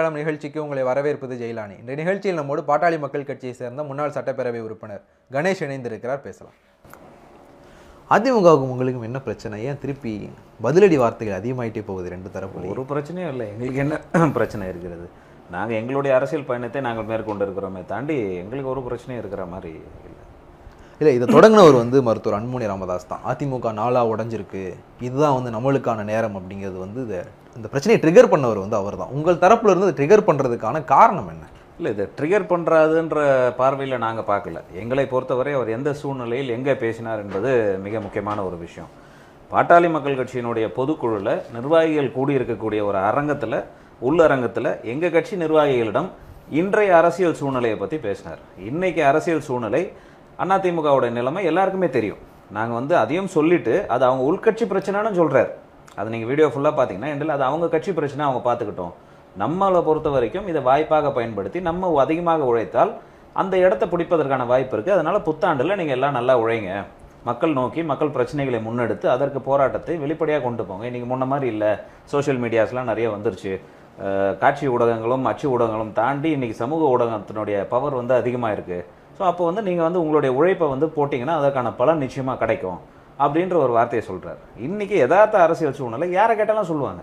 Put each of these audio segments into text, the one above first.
களம் நிகழ்ச்சிக்கு உங்களை வரவேற்பது ஜெயிலானி இந்த நிகழ்ச்சியில் நம்மோடு பாட்டாளி மக்கள் கட்சியை சேர்ந்த முன்னாள் சட்டப்பேரவை உறுப்பினர் கணேஷ் இணைந்திருக்கிறார் பேசலாம் அதிமுகவுக்கும் உங்களுக்கும் என்ன பிரச்சனை ஏன் திருப்பி பதிலடி வார்த்தைகள் அதிகமாயிட்டே போகுது ரெண்டு தரப்புலையும் ஒரு பிரச்சனையும் இல்லை எங்களுக்கு என்ன பிரச்சனை இருக்கிறது நாங்கள் எங்களுடைய அரசியல் பயணத்தை நாங்கள் மேற்கொண்டு இருக்கிறோமே தாண்டி எங்களுக்கு ஒரு பிரச்சனையும் இருக்கிற மாதிரி இல்லை இல்லை இதை தொடங்கினவர் வந்து மருத்துவர் அன்புமணி ராமதாஸ் தான் அதிமுக நாளா உடைஞ்சிருக்கு இதுதான் வந்து நம்மளுக்கான நேரம் அப்படிங்கிறது வந்து இதை இந்த பிரச்சனையை ட்ரிகர் பண்ணவர் வந்து அவர் தான் உங்கள் தரப்புல இருந்து ட்ரிகர் பண்ணுறதுக்கான காரணம் என்ன இல்லை இதை ட்ரிகர் பண்ணுறாதுன்ற பார்வையில் நாங்கள் பார்க்கல எங்களை பொறுத்தவரை அவர் எந்த சூழ்நிலையில் எங்கே பேசினார் என்பது மிக முக்கியமான ஒரு விஷயம் பாட்டாளி மக்கள் கட்சியினுடைய பொதுக்குழுவில் நிர்வாகிகள் கூடியிருக்கக்கூடிய ஒரு அரங்கத்தில் உள்ளரங்கத்தில் எங்கள் கட்சி நிர்வாகிகளிடம் இன்றைய அரசியல் சூழ்நிலையை பற்றி பேசினார் இன்னைக்கு அரசியல் சூழ்நிலை அதிமுகவோட நிலைமை எல்லாருக்குமே தெரியும் நாங்கள் வந்து அதையும் சொல்லிட்டு அது அவங்க உள்கட்சி பிரச்சனைன்னு சொல்கிறார் அது நீங்கள் வீடியோ ஃபுல்லாக பார்த்தீங்கன்னா எண்டில் அது அவங்க கட்சி பிரச்சனை அவங்க பார்த்துக்கிட்டோம் நம்மளை பொறுத்த வரைக்கும் இதை வாய்ப்பாக பயன்படுத்தி நம்ம அதிகமாக உழைத்தால் அந்த இடத்த பிடிப்பதற்கான வாய்ப்பு இருக்குது அதனால் புத்தாண்டில் நீங்கள் எல்லாம் நல்லா உழைங்க மக்கள் நோக்கி மக்கள் பிரச்சனைகளை முன்னெடுத்து அதற்கு போராட்டத்தை வெளிப்படையாக கொண்டு போங்க இன்றைக்கி முன்ன மாதிரி இல்லை சோஷியல் மீடியாஸ்லாம் நிறைய வந்துருச்சு அஹ் காட்சி ஊடகங்களும் அச்சு ஊடகங்களும் தாண்டி இன்றைக்கி சமூக ஊடகத்தினுடைய பவர் வந்து அதிகமாக இருக்குது ஸோ அப்போ வந்து நீங்கள் வந்து உங்களுடைய உழைப்பை வந்து போட்டிங்கன்னா அதற்கான பலன் நிச்சயமாக கிடைக்கும் அப்படின்ற ஒரு வார்த்தையை சொல்கிறார் இன்றைக்கி யதார்த்த அரசியல் சூழ்நிலை யாரை கேட்டாலும் சொல்லுவாங்க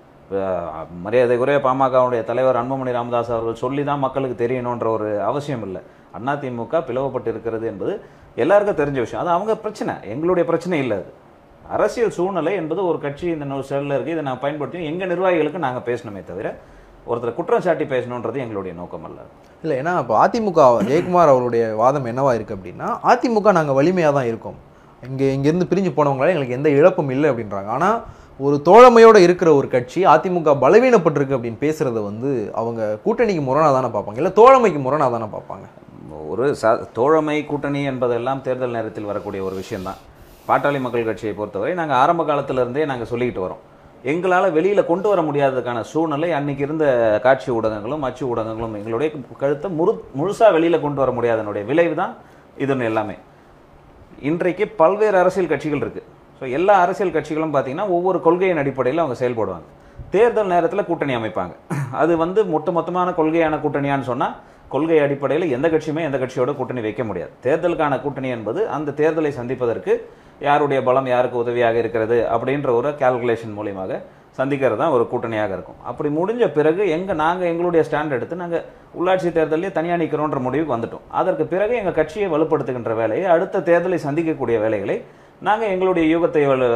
அஹ் மரியாதைக்குரிய பாமகவுடைய தலைவர் அன்புமணி ராமதாஸ் அவர்கள் சொல்லி தான் மக்களுக்கு தெரியணுன்ற ஒரு அவசியம் இல்லை அதிமுக பிளவுபட்டு இருக்கிறது என்பது எல்லாருக்கும் தெரிஞ்ச விஷயம் அது அவங்க பிரச்சனை எங்களுடைய பிரச்சனை இல்லை அது அரசியல் சூழ்நிலை என்பது ஒரு கட்சி இந்த ஒரு செல்லில் இருக்குது இதை நான் பயன்படுத்தி எங்கள் நிர்வாகிகளுக்கு நாங்கள் பேசணுமே தவிர ஒருத்தர் குற்றம் சாட்டி பேசணுன்றது எங்களுடைய நோக்கம் அல்ல இல்லை ஏன்னா இப்போ அதிமுக ஜெயக்குமார் அவருடைய வாதம் என்னவா இருக்கு அப்படின்னா அதிமுக நாங்கள் வலிமையாக தான் இருக்கோம் இங்கே இங்கேருந்து பிரிஞ்சு போனவங்களால எங்களுக்கு எந்த இழப்பும் இல்லை அப்படின்றாங்க ஆனால் ஒரு தோழமையோட இருக்கிற ஒரு கட்சி அதிமுக பலவீனப்பட்டிருக்கு அப்படின்னு பேசுறத வந்து அவங்க கூட்டணிக்கு முரணாக தானே பார்ப்பாங்க இல்லை தோழமைக்கு முரணாக தானே பார்ப்பாங்க ஒரு ச தோழமை கூட்டணி என்பதெல்லாம் தேர்தல் நேரத்தில் வரக்கூடிய ஒரு விஷயம்தான் பாட்டாளி மக்கள் கட்சியை பொறுத்தவரை நாங்கள் ஆரம்ப காலத்திலிருந்தே நாங்கள் சொல்லிக்கிட்டு வரோம் எங்களால் வெளியில் கொண்டு வர முடியாததுக்கான சூழ்நிலை அன்னைக்கு இருந்த காட்சி ஊடகங்களும் அச்சு ஊடகங்களும் எங்களுடைய கழுத்தை முழு முழுசாக வெளியில் கொண்டு வர முடியாதனுடைய விளைவு தான் இதன் எல்லாமே இன்றைக்கு பல்வேறு அரசியல் கட்சிகள் இருக்குது ஸோ எல்லா அரசியல் கட்சிகளும் பார்த்தீங்கன்னா ஒவ்வொரு கொள்கையின் அடிப்படையில் அவங்க செயல்படுவாங்க தேர்தல் நேரத்தில் கூட்டணி அமைப்பாங்க அது வந்து மொத்த மொத்தமான கொள்கையான கூட்டணியான்னு சொன்னால் கொள்கை அடிப்படையில் எந்த கட்சியுமே எந்த கட்சியோட கூட்டணி வைக்க முடியாது தேர்தலுக்கான கூட்டணி என்பது அந்த தேர்தலை சந்திப்பதற்கு யாருடைய பலம் யாருக்கு உதவியாக இருக்கிறது அப்படின்ற ஒரு கால்குலேஷன் மூலியமாக சந்திக்கிறது தான் ஒரு கூட்டணியாக இருக்கும் அப்படி முடிஞ்ச பிறகு எங்க நாங்கள் எங்களுடைய ஸ்டாண்ட் எடுத்து நாங்கள் உள்ளாட்சி தேர்தலே தனியாக நிற்கிறோன்ற முடிவுக்கு வந்துட்டோம் அதற்கு பிறகு எங்கள் கட்சியை வலுப்படுத்துகின்ற வேலையை அடுத்த தேர்தலை சந்திக்கக்கூடிய வேலைகளை நாங்கள் எங்களுடைய யூகத்தை வலு-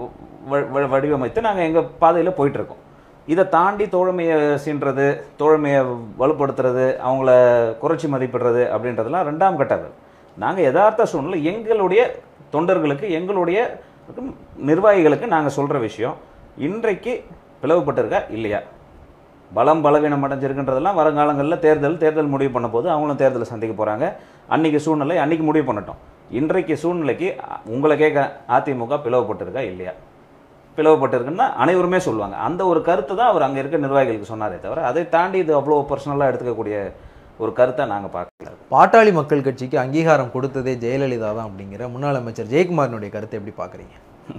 வ- வ- வடிவமைத்து நாங்கள் எங்கள் பாதையில் போயிட்டுருக்கோம் இதை தாண்டி தோழமையை சீன்றது தோழமையை வலுப்படுத்துறது அவங்கள குறைச்சி மதிப்பிடுறது அப்படின்றதெல்லாம் ரெண்டாம் கட்டங்கள் நாங்கள் யதார்த்த சூழ்நிலை எங்களுடைய தொண்டர்களுக்கு எங்களுடைய நிர்வாகிகளுக்கு நாங்கள் சொல்கிற விஷயம் இன்றைக்கு பிளவுபட்டிருக்கா இல்லையா பலம் பலவீனம் அடைஞ்சிருக்குன்றதெல்லாம் வருங்காலங்களில் தேர்தல் தேர்தல் முடிவு பண்ண போது அவங்களும் தேர்தலை சந்திக்க போகிறாங்க அன்னைக்கு சூழ்நிலை அன்னைக்கு முடிவு பண்ணட்டும் இன்றைக்கு சூழ்நிலைக்கு அ- உங்களை கேட்க அதிமுக பிளவுபட்டிருக்கா இல்லையா பிளவுபட்டிருக்குன்னா அனைவருமே சொல்லுவாங்க அந்த ஒரு கருத்தை தான் அவர் அங்கே இருக்க நிர்வாகிகளுக்கு சொன்னாரே தவிர அதை தாண்டி இது அவ்வளோ பர்சனலாக எடுத்துக்கக்கூடிய ஒரு கருத்தை நாங்கள் பார்க்கல பாட்டாளி மக்கள் கட்சிக்கு அங்கீகாரம் கொடுத்ததே ஜெயலலிதா தான் அப்படிங்கிற முன்னாள் அமைச்சர் ஜெயக்குமாரினுடைய கருத்தை எப்படி பார்க்குறீங்க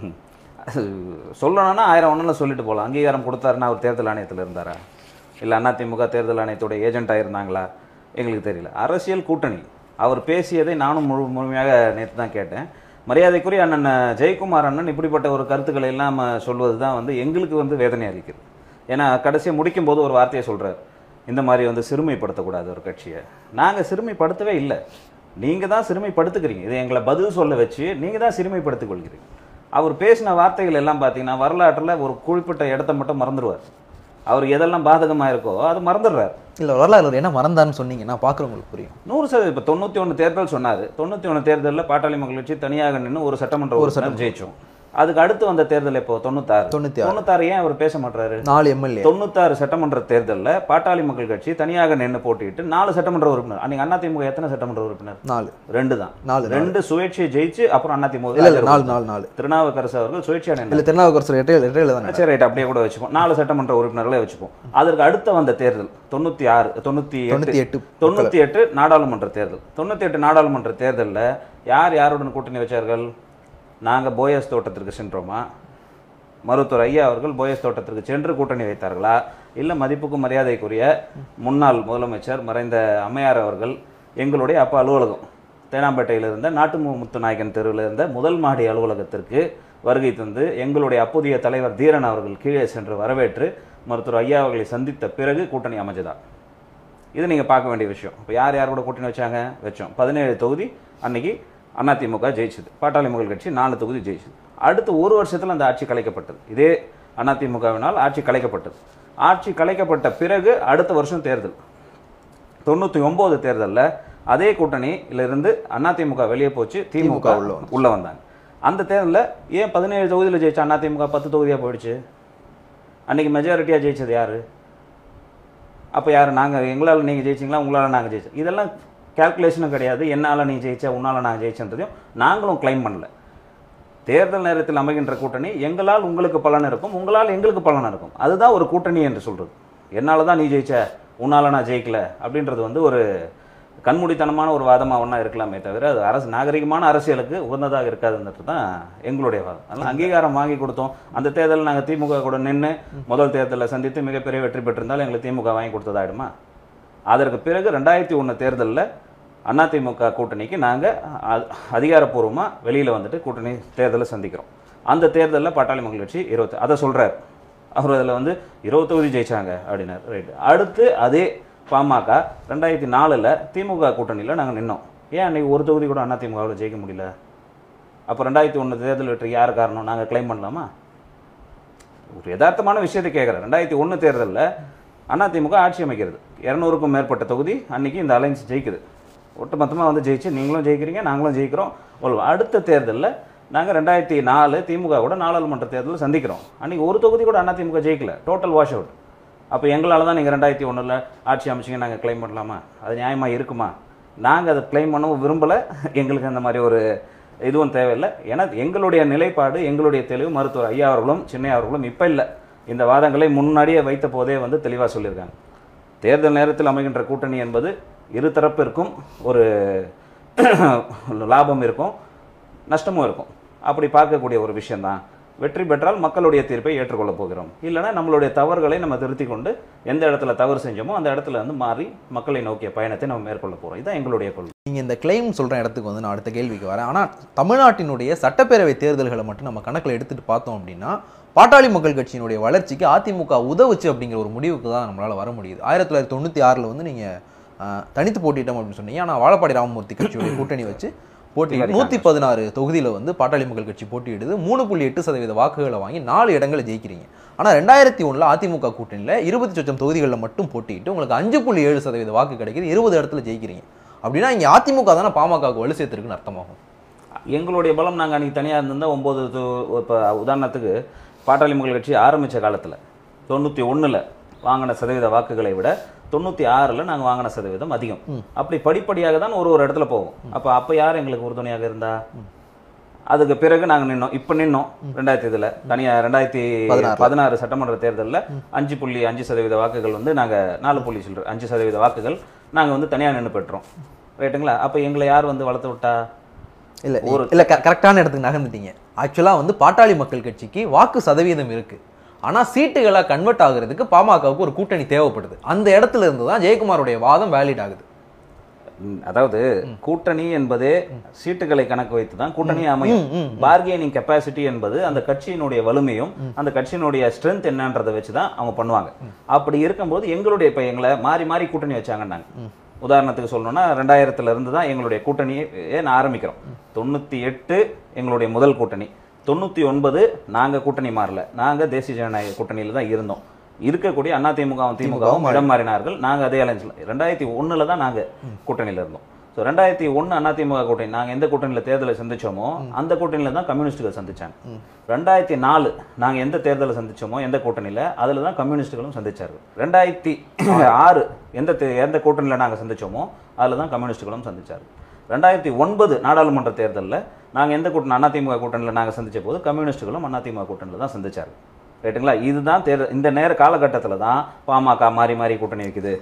அது சொல்லணும்னா ஆயிரம் ஒன்றில் சொல்லிட்டு போகலாம் அங்கீகாரம் கொடுத்தாருன்னா அவர் தேர்தல் ஆணையத்தில் இருந்தாரா இல்லை அதிமுக தேர்தல் ஆணையத்துடைய ஏஜென்ட்டாக இருந்தாங்களா எங்களுக்கு தெரியல அரசியல் கூட்டணி அவர் பேசியதை நானும் முழு முழுமையாக நேற்று தான் கேட்டேன் மரியாதைக்குரிய அண்ணன் ஜெயக்குமார் அண்ணன் இப்படிப்பட்ட ஒரு கருத்துக்களை எல்லாம் சொல்வது தான் வந்து எங்களுக்கு வந்து வேதனை அளிக்குது ஏன்னா கடைசியாக முடிக்கும் போது ஒரு வார்த்தையை சொல்கிறார் இந்த மாதிரி வந்து சிறுமைப்படுத்தக்கூடாது ஒரு கட்சியை நாங்கள் சிறுமைப்படுத்தவே இல்லை நீங்கள் தான் சிறுமைப்படுத்துக்கிறீங்க இது எங்களை பதில் சொல்ல வச்சு நீங்கள் தான் சிறுமைப்படுத்திக் கொள்கிறீங்க அவர் பேசின வார்த்தைகள் எல்லாம் பார்த்தீங்கன்னா வரலாற்றில் ஒரு குறிப்பிட்ட இடத்த மட்டும் மறந்துடுவார் அவர் எதெல்லாம் பாதகமாக இருக்கோ அது மறந்துடுறார் இல்லை வரலாறு என்ன மறந்தான்னு சொன்னீங்கன்னா பார்க்குறவங்களுக்கு புரியும் நூறு சதவீதம் இப்போ தொண்ணூற்றி ஒன்று தேர்தல் சொன்னார் தொண்ணூற்றி ஒன்று தேர்தலில் பாட்டாளி மக்கள் கட்சி தனியாக நின்று ஒரு சட்டமன்ற ஒரு உறுப்பினர் ஜெயிச்சோம் அதுக்கு அடுத்து வந்த தேர்தல் இப்போ தொண்ணூத்தாறு தொண்ணூற்றி ஆறு தொண்ணூத்தாறு ஏன் அவர் பேச மாட்டாரு நாலு எம்எல்ஏ தொண்ணூத்தாறு சட்டமன்ற தேர்தலில் பாட்டாளி மக்கள் கட்சி தனியாக நின்று போட்டியிட்டு நாலு சட்டமன்ற உறுப்பினர் அன்னைக்கு அதிமுக எத்தனை சட்டமன்ற உறுப்பினர் நாலு ரெண்டு தான் நாலு ரெண்டு சுயேட்சையை ஜெயிச்சு அப்புறம் அதிமுக இல்லை இல்லை நாலு நாலு நாலு திருநாவுக்கரசு அவர்கள் சுயேட்சையா நின்று இல்லை திருநாவுக்கரசர் எட்டையில் எட்டையில் தானே சரி ரைட் அப்படியே கூட வச்சுப்போம் நாலு சட்டமன்ற உறுப்பினர்களை வச்சுப்போம் அதற்கு அடுத்த வந்த தேர்தல் தொண்ணூத்தி ஆறு தொண்ணூத்தி தொண்ணூற்றி எட்டு எட்டு தொண்ணூத்தி எட்டு நாடாளுமன்ற தேர்தல் தொண்ணூத்தி எட்டு நாடாளுமன்ற தேர்தலில் யார் யாருடன் கூட்டணி வச்சார்கள் நாங்க போயஸ் தோட்டத்திற்கு சென்றோமா மருத்துவர் ஐயா அவர்கள் போயஸ் தோட்டத்திற்கு சென்று கூட்டணி வைத்தார்களா இல்லை மதிப்புக்கும் மரியாதைக்குரிய முன்னாள் முதலமைச்சர் மறைந்த அம்மையார் அவர்கள் எங்களுடைய அப்பா அலுவலகம் தேனாம்பேட்டையில் இருந்த நாட்டு மு- முத்துநாயக்கன் தெருவில் இருந்த முதல் மாடி அலுவலகத்திற்கு வருகை தந்து எங்களுடைய அப்போதைய தலைவர் தீரன் அவர்கள் கீழே சென்று வரவேற்று மருத்துவர் ஐயா அவர்களை சந்தித்த பிறகு கூட்டணி அமைஞ்சதா இது நீங்கள் பார்க்க வேண்டிய விஷயம் இப்போ யார் யார் கூட கூட்டணி வச்சாங்க வச்சோம் பதினேழு தொகுதி அன்னைக்கு அதிமுக ஜெயிச்சது பாட்டாளி மக்கள் கட்சி நாலு தொகுதி ஜெயிச்சது அடுத்து ஒரு வருஷத்தில் அந்த ஆட்சி கலைக்கப்பட்டது இதே அதிமுகவினால் ஆட்சி கலைக்கப்பட்டது ஆட்சி கலைக்கப்பட்ட பிறகு அடுத்த வருஷம் தேர்தல் தொண்ணூற்றி ஒம்பது தேர்தலில் அதே கூட்டணியிலிருந்து அதிமுக வெளியே போச்சு திமுக உள்ள உள்ள உள்ள வந்தாங்க அந்த தேர்தலில் ஏன் பதினேழு தொகுதியில் ஜெயிச்ச அதிமுக பத்து தொகுதியாக போயிடுச்சு அன்னைக்கு மெஜாரிட்டியாக ஜெயிச்சது யாரு அப்போ யார் நாங்கள் எங்களால் நீங்கள் ஜெயிச்சிங்களா உங்களால் நாங்கள் ஜெயிச்சோம் இதெல்லாம் கால்குலேஷனும் கிடையாது என்னால் நீ ஜெயிச்ச உன்னால் நான் ஜெயிச்சன்றதையும் நாங்களும் க்ளைம் பண்ணல தேர்தல் நேரத்தில் அமைகின்ற கூட்டணி எங்களால் உங்களுக்கு பலன் இருக்கும் உங்களால் எங்களுக்கு பலன் இருக்கும் அதுதான் ஒரு கூட்டணி என்று சொல்றது என்னால் தான் நீ ஜெயிச்ச உன்னால் நான் ஜெயிக்கல அப்படின்றது வந்து ஒரு கண்மூடித்தனமான ஒரு வாதமாக ஒன்றா இருக்கலாமே தவிர அது அரசு நாகரிகமான அரசியலுக்கு உகந்ததாக இருக்காதுன்றது தான் எங்களுடைய வாதம் அதனால் அங்கீகாரம் வாங்கி கொடுத்தோம் அந்த தேர்தலில் நாங்கள் திமுக கூட நின்று முதல் தேர்தலில் சந்தித்து மிகப்பெரிய வெற்றி பெற்றிருந்தால் எங்களுக்கு திமுக வாங்கி கொடுத்ததாயிடுமா அதற்கு பிறகு ரெண்டாயிரத்தி ஒன்று தேர்தலில் அதிமுக கூட்டணிக்கு நாங்கள் அதிகாரப்பூர்வமாக வெளியில் வந்துட்டு கூட்டணி தேர்தலை சந்திக்கிறோம் அந்த தேர்தலில் பாட்டாளி மக்கள் கட்சி இருபத்தி அதை சொல்கிறார் அவர் அதில் வந்து இருபது தொகுதி ஜெயிச்சாங்க அப்படின்னார் ரைட் அடுத்து அதே பாமக ரெண்டாயிரத்தி நாலில் திமுக கூட்டணியில் நாங்கள் நின்னோம் ஏன் அன்னைக்கு ஒரு தொகுதி கூட அதிமுகவில் ஜெயிக்க முடியல அப்போ ரெண்டாயிரத்தி ஒன்று தேர்தல் வெற்றி யார் காரணம் நாங்கள் க்ளைம் பண்ணலாமா ஒரு யதார்த்தமான விஷயத்தை கேட்குறேன் ரெண்டாயிரத்தி ஒன்று தேர்தலில் அதிமுக ஆட்சி அமைக்கிறது இரநூறுக்கும் மேற்பட்ட தொகுதி அன்னைக்கு இந்த அலைன்ஸ் ஜெயிக்குது ஒட்டுமொத்தமாக வந்து ஜெயிச்சு நீங்களும் ஜெயிக்கிறீங்க நாங்களும் ஜெயிக்கிறோம் ஒரு அடுத்த தேர்தலில் நாங்கள் ரெண்டாயிரத்தி நாலு திமுக கூட நாடாளுமன்ற தேர்தலில் சந்திக்கிறோம் அன்னைக்கு ஒரு தொகுதி கூட அதிமுக ஜெயிக்கல டோட்டல் வாஷ் அவுட் அப்போ எங்களால் தான் நீங்கள் ரெண்டாயிரத்தி ஒன்றில் ஆட்சி அமைச்சிங்க நாங்கள் க்ளைம் பண்ணலாமா அது நியாயமாக இருக்குமா நாங்கள் அதை க்ளைம் பண்ணவும் விரும்பலை எங்களுக்கு அந்த மாதிரி ஒரு இதுவும் தேவையில்லை ஏன்னா எங்களுடைய நிலைப்பாடு எங்களுடைய தெளிவு மருத்துவர் ஐயா அவர்களும் சின்னையா அவர்களும் இப்போ இல்லை இந்த வாதங்களை முன்னாடியே வைத்த போதே வந்து தெளிவாக சொல்லியிருக்காங்க தேர்தல் நேரத்தில் அமைகின்ற கூட்டணி என்பது இரு தரப்பிற்கும் ஒரு லாபம் இருக்கும் நஷ்டமும் இருக்கும் அப்படி பார்க்கக்கூடிய ஒரு விஷயம்தான் வெற்றி பெற்றால் மக்களுடைய தீர்ப்பை ஏற்றுக்கொள்ளப் போகிறோம் இல்லைன்னா நம்மளுடைய தவறுகளை நம்ம திருத்தி கொண்டு எந்த இடத்துல தவறு செஞ்சோமோ அந்த இடத்துல வந்து மாறி மக்களை நோக்கிய பயணத்தை நம்ம மேற்கொள்ள போகிறோம் இதுதான் எங்களுடைய கொள்கை நீங்க இந்த கிளைம் சொல்ற இடத்துக்கு வந்து நான் அடுத்த கேள்விக்கு வரேன் ஆனா தமிழ்நாட்டினுடைய சட்டப்பேரவை தேர்தல்களை மட்டும் நம்ம கணக்கில் எடுத்துட்டு பார்த்தோம் அப்படின்னா பாட்டாளி மக்கள் கட்சியினுடைய வளர்ச்சிக்கு அதிமுக உதவுச்சு அப்படிங்கிற ஒரு முடிவுக்கு தான் நம்மளால வர முடியுது ஆயிரத்தி தொள்ளாயிரத்தி தொண்ணூற்றி ஆறில் வந்து நீங்க ஆஹ், தனித்து போட்டிட்டோம் அப்படின்னு சொன்னீங்க ஆனா வாழப்பாடி ராமமூர்த்தி கட்சியுடைய கூட்டணி வச்சு போட்டி நூற்றி பதினாறு தொகுதியில் வந்து பாட்டாளி மக்கள் கட்சி போட்டியிடுது மூணு புள்ளி எட்டு சதவீத வாக்குகளை வாங்கி நாலு இடங்களை ஜெயிக்கிறீங்க ஆனா ரெண்டாயிரத்தி ஒண்ணுல அதிமுக கூட்டணியில் இருபத்தி சொச்சம் தொகுதிகளில் மட்டும் போட்டியிட்டு உங்களுக்கு அஞ்சு புள்ளி ஏழு சதவீத வாக்கு கிடைக்குது இருபது இடத்துல ஜெயிக்கிறீங்க அப்படின்னா இங்க அதிமுக தானே பாமகவுக்கு வலு சேர்த்துருக்குன்னு அர்த்தமாகும் எங்களுடைய பலம் நாங்கள் அன்றைக்கி தனியாக இருந்திருந்தால் ஒம்பது இப்போ உதாரணத்துக்கு பாட்டாளி மக்கள் கட்சி ஆரம்பித்த காலத்தில் தொண்ணூற்றி ஒன்றில் வாங்கின சதவீத வாக்குகளை விட தொண்ணூற்றி ஆறில் நாங்கள் வாங்கின சதவீதம் அதிகம் அப்படி படிப்படியாக தான் ஒரு ஒரு இடத்துல போவோம் அப்போ அப்போ யார் எங்களுக்கு உறுதுணையாக இருந்தா அதுக்கு பிறகு நாங்கள் நின்னோம் இப்போ நின்னோம் ரெண்டாயிரத்தி இதில் தனியாக ரெண்டாயிரத்தி பதினாறு. பதினாறு சட்டமன்ற தேர்தலில் அஞ்சு புள்ளி அஞ்சு சதவீத வாக்குகள் வந்து நாங்கள் நாலு புள்ளி சில்லற அஞ்சு சதவீத வாக்குகள் நாங்கள் வந்து தனியாக நின்று பெற்றோம் ரைட்டுங்களா அப்போ எங்களை யார் வந்து வளர்த்து விட்டா இல்ல ஒரு- இல்ல க- கரெக்டான இடத்துக்கு நகர்ந்துட்டீங்க ஆக்சுவலா வந்து பாட்டாளி மக்கள் கட்சிக்கு வாக்கு சதவீதம் இருக்கு ஆனா சீட்டுகளா கன்வெர்ட் ஆகுறதுக்கு பாமகவுக்கு ஒரு கூட்டணி தேவைப்படுது அந்த இடத்துல இருந்து தான் ஜெயக்குமாருடைய வாதம் வேலிட் ஆகுது ம், அதாவது கூட்டணி என்பதே சீட்டுகளை கணக்கு வைத்து தான் கூட்டணி அமையும் பார்கெனிங் கெப்பாசிட்டி என்பது அந்த கட்சியினுடைய வலிமையும் அந்த கட்சியினுடைய ஸ்ட்ரென்த் என்னன்றதை வச்சு தான் அவங்க பண்ணுவாங்க அப்படி இருக்கும்போது எங்களுடைய இப்போ எங்களை மாறி மாறி கூட்டணி வச்சாங்கன்னாங்க உதாரணத்துக்கு சொல்லணும்னா ரெண்டாயிரத்துல இருந்து தான் எங்களுடைய கூட்டணியே நான் ஆரம்பிக்கிறோம் தொண்ணூற்றி எட்டு எங்களுடைய முதல் கூட்டணி தொண்ணூற்றி ஒன்பது நாங்கள் கூட்டணி மாறல நாங்கள் தேசிய ஜனநாயக கூட்டணியில் தான் இருந்தோம் இருக்கக்கூடிய அதிமுகவும் திமுகவும் இடம் மாறினார்கள் நாங்கள் அதே அலைன்ஸ்ல ரெண்டாயிரத்தி ஒண்ணுல தான் நாங்கள் கூட்டணியில் இருந்தோம் ஸோ ரெண்டாயிரத்தி ஒன்று அதிமுக கூட்டணி நாங்கள் எந்த கூட்டணியில் தேர்தலை சந்திச்சோமோ அந்த கூட்டணியில் தான் கம்யூனிஸ்டுகள் சந்திச்சாங்க ரெண்டாயிரத்தி நாலு நாங்கள் எந்த தேர்தலை சந்திச்சோமோ எந்த கூட்டணியில் அதில் தான் கம்யூனிஸ்டுகளும் சந்திச்சார்கள் ரெண்டாயிரத்தி ஆறு எந்த தே- எந்த கூட்டணியில் நாங்கள் சந்திச்சோமோ அதில் தான் கம்யூனிஸ்டுகளும் சந்திச்சார்கள் ரெண்டாயிரத்தி ஒன்பது நாடாளுமன்ற தேர்தலில் நாங்கள் எந்த கூட்டணி அதிமுக கூட்டணியில் நாங்கள் சந்திச்ச போது கம்யூனிஸ்டுகளும் அதிமுக கூட்டணியில் தான் சந்திச்சார்கள் ரைட்டுங்களா இதுதான் தேர்தல் இந்த நேர காலகட்டத்தில் தான் பாமக மாறி மாறி கூட்டணி வைக்குது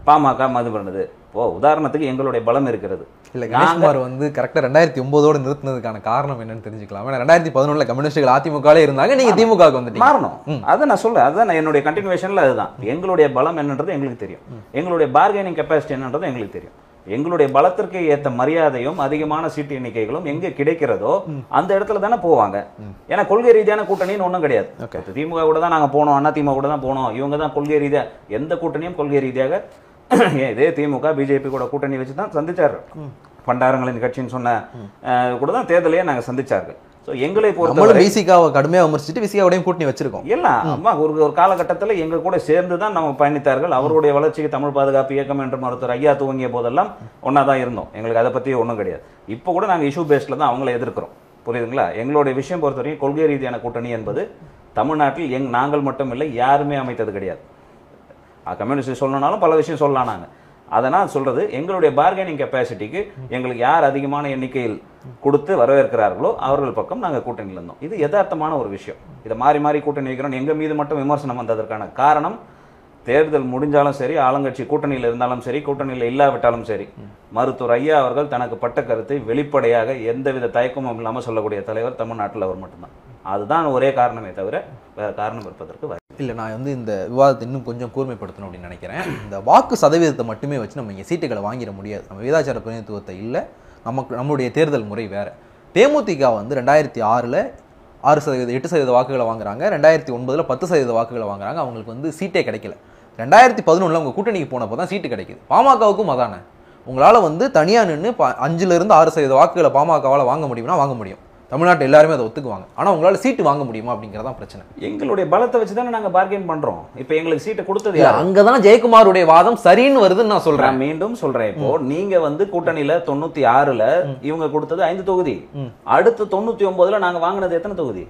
பாமக மது பண்ணுது இப்போ உதாரணத்துக்கு எங்களுடைய பலம் இருக்கிறது இல்ல கணேஷ்குமார் வந்து கரெக்டா ரெண்டாயிரத்தி ஒன்பதோட நிறுத்தினதுக்கான காரணம் என்னன்னு தெரிஞ்சுக்கலாம் ஏன்னா ரெண்டாயிரத்தி பதினொன்றுல கம்யூனிஸ்டுகள் அதிமுகலே இருந்தாங்க நீங்க திமுகவுக்கு வந்துட்டீங்க மாறணும் அதை நான் சொல்றேன் அதான் நான் என்னுடைய கண்டினியூஷன்ல அதுதான் எங்களுடைய பலம் என்னன்றது எங்களுக்கு தெரியும் எங்களுடைய பார்கெனிங் கெப்பாசிட்டி என்னன்றது எங்களுக்கு தெரியும் எங்களுடைய பலத்திற்கு ஏத்த மரியாதையும் அதிகமான சீட்டு எண்ணிக்கைகளும் எங்க கிடைக்கிறதோ அந்த இடத்துல தானே போவாங்க ஏன்னா கொள்கை ரீதியான கூட்டணின்னு ஒண்ணும் கிடையாது Okay. இப்ப திமுக கூட தான் நாங்க போனோம் அண்ணா திமுக கூட தான் போனோம் இவங்க தான் கொள்கை ரீதியா எந்த கூட்டணியும் கொள்கை ரீதியாக ஏன் இதே திமுக பிஜேபி கூட கூட்டணி வச்சு தான் சந்திச்சாரு பண்டாரங்களின் கட்சின்னு சொன்ன அஹ், கூட தான் தேர்தலையே நாங்க சந்திச்சார்கள் ஸோ எங்களை பொறுத்தவரை நம்மளும் விசிகாவை கடுமையா விமர்சிச்சுட்டு விசிகாவோடையும் கூட்டணி வச்சிருக்கோம் எல்லாம் அம்மா ஒரு ஒரு காலகட்டத்தில் எங்க கூட சேர்ந்து தான் நம்ம பயணித்தார்கள் அவருடைய வளர்ச்சிக்கு தமிழ் பாதுகாப்பு இயக்கம் என்று மருத்துவர் ஐயா துவங்கிய போதெல்லாம் ஒன்றா தான் இருந்தோம் எங்களுக்கு அதை பற்றி ஒன்றும் கிடையாது இப்போ கூட நாங்கள் இஷ்யூ பேஸ்டில் தான் அவங்கள எதிர்க்கிறோம் புரியுதுங்களா எங்களுடைய விஷயம் பொறுத்தவரைக்கும் கொள்கை ரீதியான கூட்டணி என்பது தமிழ்நாட்டில் எங் நாங்கள் மட்டும் இல்லை யாருமே அமைத்தது கிடையாது கம்யூனிஸ்ட் சொல்லணும்னாலும் பல விஷயம் சொல்லலாம் நாங்கள் அதனால் சொல்றது எங்களுடைய பார்கெனிங் கெப்பாசிட்டிக்கு எங்களுக்கு யார் அதிகமான எண்ணிக்கையில் கொடுத்து வரவேற்கிறார்களோ அவர்கள் பக்கம் நாங்கள் கூட்டணியில் இருந்தோம் இது யதார்த்தமான ஒரு விஷயம் இதை மாறி மாறி கூட்டணி வைக்கிறோம் எங்க மீது மட்டும் விமர்சனம் வந்ததற்கான காரணம் தேர்தல் முடிஞ்சாலும் சரி ஆளுங்கட்சி கூட்டணியில் இருந்தாலும் சரி கூட்டணியில் இல்லாவிட்டாலும் சரி மருத்துவர் ஐயா அவர்கள் தனக்கு பட்ட கருத்தை வெளிப்படையாக எந்தவித தயக்கமும் இல்லாமல் சொல்லக்கூடிய தலைவர் தமிழ்நாட்டில் அவர் மட்டும்தான் அதுதான் ஒரே காரணமே தவிர வேற காரணம் இருப்பதற்கு வாய்ப்பு இல்ல நான் வந்து இந்த விவாதத்தை இன்னும் கொஞ்சம் கூர்மைப்படுத்தணும் அப்படின்னு நினைக்கிறேன் இந்த வாக்கு சதவீதத்தை மட்டுமே வச்சு நம்ம இங்க சீட்டுகளை வாங்கிட முடியாது நம்ம விகிதாச்சார பிரதிநிதித்துவத்தை இல்லை நமக்கு நம்மளுடைய தேர்தல் முறை வேற தேமுதிக வந்து ரெண்டாயிரத்தி ஆறில் ஆறு சதவீதம் எட்டு சதவீத வாக்குகளை வாங்குறாங்க ரெண்டாயிரத்தி ஒன்பதுல பத்து சதவீத வாக்குகளை வாங்குறாங்க அவங்களுக்கு வந்து சீட்டே கிடைக்கல ரெண்டாயிரத்தி பதினொன்றில் உங்க கூட்டணிக்கு போனப்போ தான் சீட்டு கிடைக்குது பாமகவுக்கும் அதானே உங்களால் வந்து தனியாக நின்று ப அஞ்சுல இருந்து ஆறு சதவீத வாக்குகளை பாமகவால் வாங்க முடியும்னா வாங்க முடியும் தமிழ்நாட்டில் எல்லாருமே அதை ஒத்துக்குவாங்க ஆனால் உங்களால் சீட்டு வாங்க முடியுமா அப்படிங்கிறதான் பிரச்சனை எங்களுடைய பலத்தை வச்சு தானே நாங்கள் பார்கெயின் பண்றோம் இப்போ எங்களுக்கு சீட்டை கொடுத்தது இல்ல, யார் அங்கதான் ஜெயக்குமாருடைய வாதம் சரின்னு வருதுன்னு நான் சொல்றேன் நான் மீண்டும் சொல்றேன் இப்போ நீங்க வந்து கூட்டணியில தொண்ணூத்தி ஆறுல இவங்க கொடுத்தது ஐந்து தொகுதி அடுத்து தொண்ணூத்தி ஒன்பதுல நாங்க வாங்கினது எத்தனை தொகுதி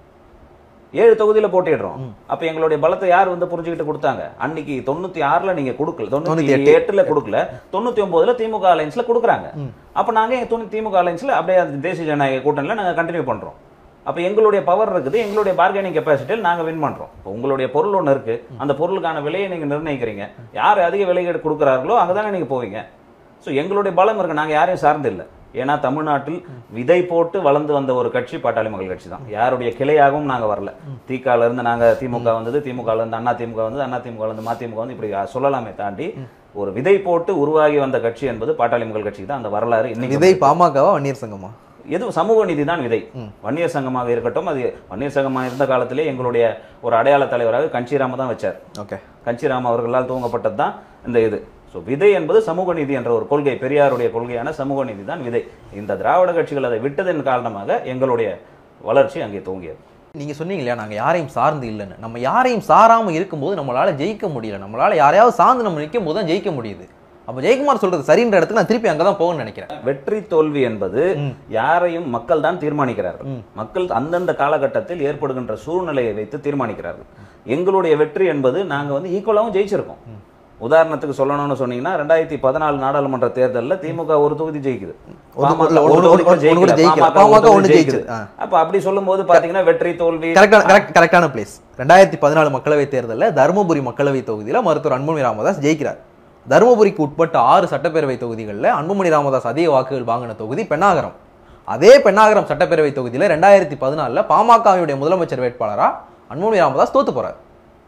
ஏழு தொகுதியில போட்டிடுறோம் அப்ப எங்களுடைய பலத்தை யார் வந்து புரிஞ்சுக்கிட்டு கொடுத்தாங்க அன்னைக்கு தொண்ணூத்தி ஆறுல நீங்க கொடுக்கல தொண்ணூத்தி தொண்ணூத்தி எட்டுல கொடுக்கல தொண்ணூத்தி ஒன்பதுல திமுக அலைன்ஸ்ல கொடுக்குறாங்க அப்ப நாங்க எங்க தொண்ணூத்தி திமுக அலைன்ஸ்ல அப்படியே அந்த தேசிய ஜனநாயக கூட்டணியில நாங்க கண்டினியூ பண்றோம் அப்ப எங்களுடைய பவர் இருக்குது எங்களுடைய பார்கெனிங் கெப்பாசிட்டியில் நாங்க வின் பண்றோம் இப்போ உங்களுடைய பொருள் ஒன்று இருக்கு அந்த பொருளுக்கான விலையை நீங்க நிர்ணயிக்கிறீங்க யார் அதிக விலை கொடுக்குறார்களோ அங்கதானே நீங்க போவீங்க ஸோ எங்களுடைய பலம் இருக்கு நாங்க யாரையும் சார்ந்து இல்லை ஏன்னா தமிழ்நாட்டில் விதை போட்டு வளர்ந்து வந்த ஒரு கட்சி பாட்டாளி மக்கள் கட்சி தான் யாருடைய கிளையாகவும் நாங்க வரல திகால இருந்து நாங்க திமுக வந்தது திமுக இருந்து அண்ணா திமுக வந்தது அண்ணா திமுக இருந்து மதிமுக வந்து இப்படி சொல்லலாமே தாண்டி ஒரு விதை போட்டு உருவாகி வந்த கட்சி என்பது பாட்டாளி மக்கள் கட்சி தான் அந்த வரலாறு இன்னைக்கு விதை பாமகவா வன்னியர் சங்கமா எது சமூக நீதி தான் விதை வன்னியர் சங்கமாக இருக்கட்டும் அது வன்னியர் சங்கமாக இருந்த காலத்திலே எங்களுடைய ஒரு அடையாள தலைவராக கஞ்சிராம தான் வச்சார் ஓகே கஞ்சிராம் அவர்களால் துவங்கப்பட்டது தான் இந்த இது ஸோ விதை என்பது சமூக நீதி என்ற ஒரு கொள்கை பெரியாருடைய கொள்கையான சமூக நீதி தான் விதை இந்த திராவிட கட்சிகள் அதை விட்டதன் காரணமாக எங்களுடைய வளர்ச்சி அங்கே துவங்கியது நீங்க சொன்னீங்க இல்லையா நாங்க யாரையும் சார்ந்து இல்லைன்னு நம்ம யாரையும் சாராம இருக்கும்போது நம்மளால ஜெயிக்க முடியல நம்மளால யாரையாவது சார்ந்து நம்ம நிற்கும் போது தான் ஜெயிக்க முடியுது அப்ப ஜெயக்குமார் சொல்றது சரின்ற இடத்துக்கு நான் திருப்பி அங்கதான் போகணும்னு நினைக்கிறேன் வெற்றி தோல்வி என்பது யாரையும் மக்கள் தான் தீர்மானிக்கிறார்கள் மக்கள் அந்தந்த காலகட்டத்தில் ஏற்படுகின்ற சூழ்நிலையை வைத்து தீர்மானிக்கிறார்கள் எங்களுடைய வெற்றி என்பது நாங்க வந்து ஈக்குவலாகவும் ஜெயிச்சிருக்கோம் உதாரணத்துக்கு சொல்லணும்னு சொன்னீங்கன்னா ரெண்டாயிரத்தி பதினாலு நாடாளுமன்ற தேர்தலில் திமுக ஒரு தொகுதி ஜெயிக்குது ஒரு- பாமக இல்ல, ஒரு ஒண்ணு- தொகுதி கூட ஒண்ணு கூட ஜெயிக்கல. ஜெயிக்கல. பாமக ஒரு பாமக ஒண்ணு தொகுதி ஜெயிக்குது. ஜெயிக்குது. அப்ப அப்படி சொல்லும்போது பாத்தீங்கன்னா வெற்றி தோல்வி கரெக்டான கரெக்ட் கரெக்டான பிளேஸ் ரெண்டாயிரத்தி பதினாலு மக்களவை தேர்தலில் தருமபுரி மக்களவை தொகுதியில மருத்துவர் அன்புமணி ராமதாஸ் ஜெயிக்கிறார் தருமபுரிக்கு உட்பட்ட ஆறு சட்டப்பேரவை தொகுதிகளில் அன்புமணி ராமதாஸ் அதிக வாக்குகள் வாங்கின தொகுதி பெண்ணாகரம் அதே பெண்ணாகரம் சட்டப்பேரவை தொகுதியில ரெண்டாயிரத்தி பதினாலுல பாமகவினுடைய முதலமைச்சர் வேட்பாளரா அன்புமணி ராமதாஸ் தோத்து போறார்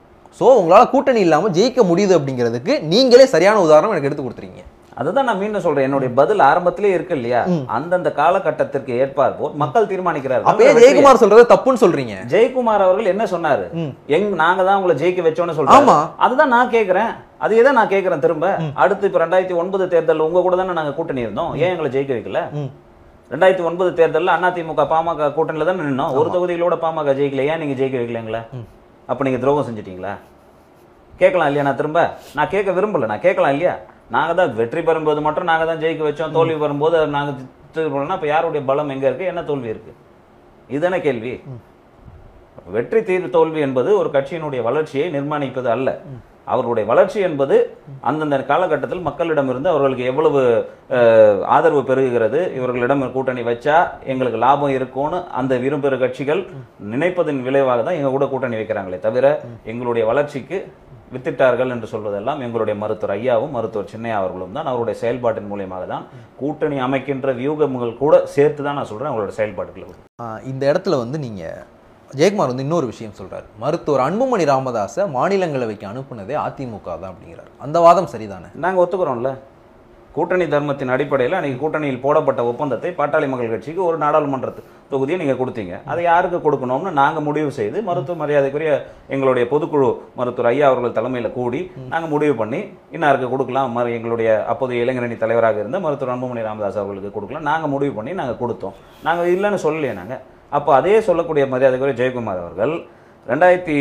ஸோ உங்களால கூட்டணி இல்லாம ஜெயிக்க முடியுது அப்படிங்கிறதுக்கு நீங்களே சரியான உதாரணம் எனக்கு எடுத்து கொடுத்துருக்கீங்க அதுதான் நான் மீண்டும் சொல்றேன் என்னுடைய பதில் ஆரம்பத்திலே இருக்கு இல்லையா அந்தந்த காலகட்டத்திற்கு ஏற்பார்போல் மக்கள் தீர்மானிக்கிறார்கள் அப்பயே வெற்றியை. ஜெயக்குமார் சொல்றது தப்புன்னு சொல்றீங்க ஜெயக்குமார் அவர்கள் என்ன சொன்னாரு ம். எங் நாங்க தான் உங்களை ஜெயிக்க வச்சோம்னு சொல்றாரு ஆமா. அதுதான் நான் கேக்குறேன் அதே தான் நான் கேக்குறேன் திரும்ப அடுத்து இப்ப ரெண்டாயிரத்தி ஒன்பது தேர்தல் உங்க கூட தானே நாங்க கூட்டணி இருந்தோம் ஏன் எங்களை ஜெயிக்க வைக்கல ம். ரெண்டாயிரத்தி ஒன்பது தேர்தல்ல அதிமுக பாமக கூட்டணியில தான் நின்னோம் ஒரு தொகுதிகளோட பாமக ஜெயிக்கல ஏன் நீங்க ஜெயிக்க வைக்கல எங்களை அப்ப நீங்க துரோகம் செஞ்சிட்டீங்களா கேட்கலாம் இல்லையா நான் திரும்ப நான் கேட்க விரும்பல நான் கேட்கலாம் இல்லையா நாங்க தான் வெற்றி பெறும்போது மட்டும் நாங்க தான் ஜெயிக்க வச்சோம் தோல்வி வரும்போது அதை நாங்க இது பண்ணோம்னா அப்ப யாருடைய பலம் எங்க இருக்கு என்ன தோல்வி இருக்கு இதுதானே கேள்வி வெற்றி தீர் தோல்வி என்பது ஒரு கட்சியினுடைய வளர்ச்சியை நிர்மாணிப்பது அல்ல அவர்களுடைய வளர்ச்சி என்பது அந்தந்த காலகட்டத்தில் மக்களிடமிருந்து அவர்களுக்கு எவ்வளவு அஹ், ஆதரவு பெருகுகிறது இவர்களிடம் கூட்டணி வச்சா எங்களுக்கு லாபம் இருக்கும்னு அந்த விரும்புகிற கட்சிகள் நினைப்பதன் விளைவாக தான் எங்க கூட கூட்டணி வைக்கிறாங்களே தவிர எங்களுடைய வளர்ச்சிக்கு வித்திட்டார்கள் என்று சொல்வதெல்லாம் எங்களுடைய மருத்துவர் ஐயாவும் மருத்துவர் சின்னையா அவர்களும் தான் அவருடைய செயல்பாட்டின் மூலியமாக தான் கூட்டணி அமைக்கின்ற வியூகங்கள் கூட சேர்த்து தான் நான் சொல்றேன் அவங்களோட செயல்பாடுகள் ஆஹ் இந்த இடத்துல வந்து நீங்க ஜெயக்குமார் வந்து இன்னொரு விஷயம் சொல்றாரு மருத்துவர் அன்புமணி ராமதாஸை மாநிலங்களவைக்கு அனுப்புனதே அதிமுக தான் அப்படிங்கிறார் அந்த வாதம் சரிதானே நாங்க ஒத்துக்கிறோம்ல கூட்டணி தர்மத்தின் அடிப்படையில் அன்னைக்கு கூட்டணியில் போடப்பட்ட ஒப்பந்தத்தை பாட்டாளி மக்கள் கட்சிக்கு ஒரு நாடாளுமன்ற தொகுதியை நீங்க கொடுத்தீங்க அதை யாருக்கு கொடுக்கணும்னு நாங்க முடிவு செய்து மருத்துவ மரியாதைக்குரிய எங்களுடைய பொதுக்குழு மருத்துவர் ஐயா அவர்கள் தலைமையில கூடி நாங்க முடிவு பண்ணி இன்னாருக்கு கொடுக்கலாம் மறு எங்களுடைய அப்போதைய இளைஞரணி தலைவராக இருந்த மருத்துவர் அன்புமணி ராமதாஸ் அவர்களுக்கு கொடுக்கலாம் நாங்க முடிவு பண்ணி நாங்க கொடுத்தோம் நாங்க இல்லைன்னு சொல்லலையே நாங்க அப்போ அதே சொல்லக்கூடிய மரியாதைக்குரிய ஜெயக்குமார் அவர்கள் ரெண்டாயிரத்தி